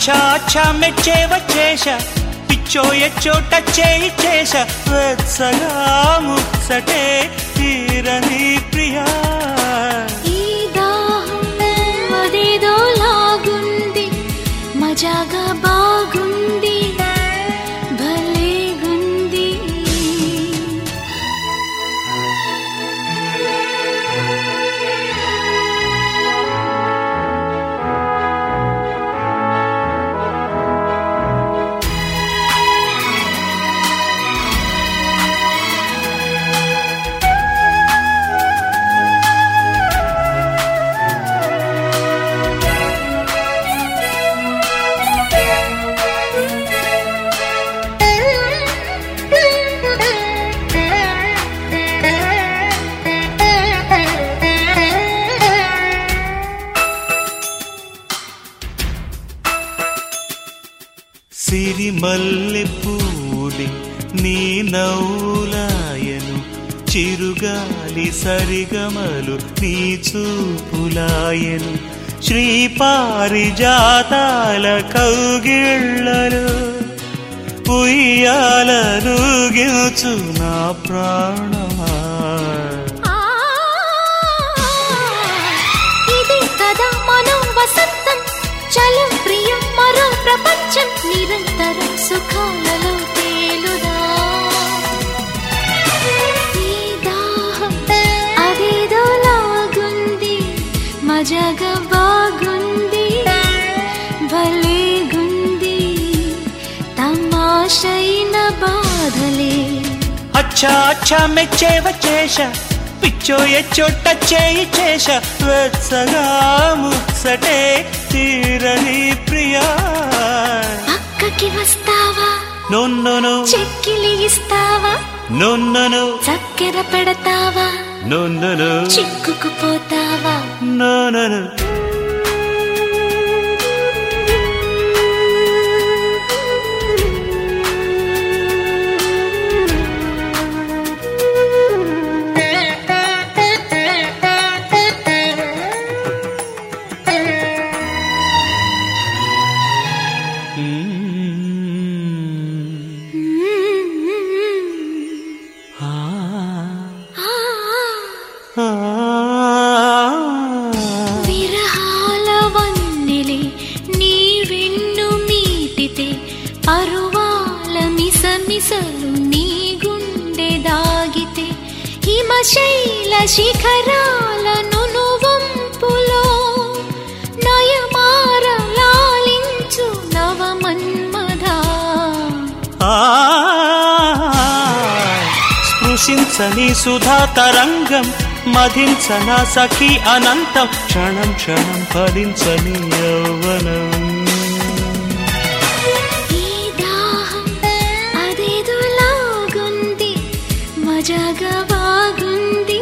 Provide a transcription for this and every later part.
అచ్చా అచ్చా మెచ్చే వచ్చేశ పిచ్చో ఎచ్చో టచ్చేయి చేశ వెచ్చగా ముచ్చటే తీరని ప్రియా ఈ దాహం అదేదో లాగుంది మజాగా బాగుంది భలేగుంది సిరిమల్లె పూలి నీ నవ్వులాయను చిరుగాలి సరిగమలు నీ చూపులాయను శ్రీ పారిజాతాల కౌగిళ్ళలు ఉయ్యాలను గిల్చు నా ప్రాణమా ఆ ఇది కదా మనో వసంతం చలో ప్రియం మరో ప్రపంచం నిరంతరం సుఖాలలో తేలుదా ఈ దాహం అదేదో లాగుంది మజాగా బాగుంది భలేగుంది తమాషైన బాధలే అచ్చా అచ్చా మెచ్చే వచ్చేశ పిచ్చో ఎచ్చో టచ్చేయి చేశ వెచ్చగా ముచ్చటే తీరని ప్రియా పక్కకి వస్తావా నొన్నను చెక్కిలి ఇస్తావా నొన్నను చక్కెర పెడతావా నొన్నను చిక్కుకుపోతావా నొనను ఆ ఆ, ఆ విరహాల వన్నెలే నీ వెన్ను మీటితే పరువాల మిసమిసలు నీ గుండె దాగితే హిమశైల శిఖరాల నునువంపులో నయమార లాలించు నవమన్మధా ఆ స్పృశించని సుధా తరంగం మధించన సఖి అనంతం క్షణం క్షణం ఫలించని యౌవనం ఈ దాహం అదేదో లాగుంది మజాగా బాగుంది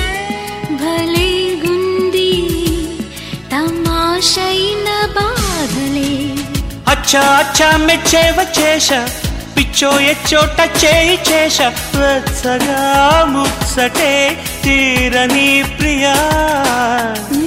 భలేగుంది తమాషైన బాధలే అచ్చా అచ్చా మెచ్చే వచ్చేశ పిచ్చో ఎచ్చో టచ్చేయి చేశ వెచ్చగా ముచ్చటే తీరని ప్రియా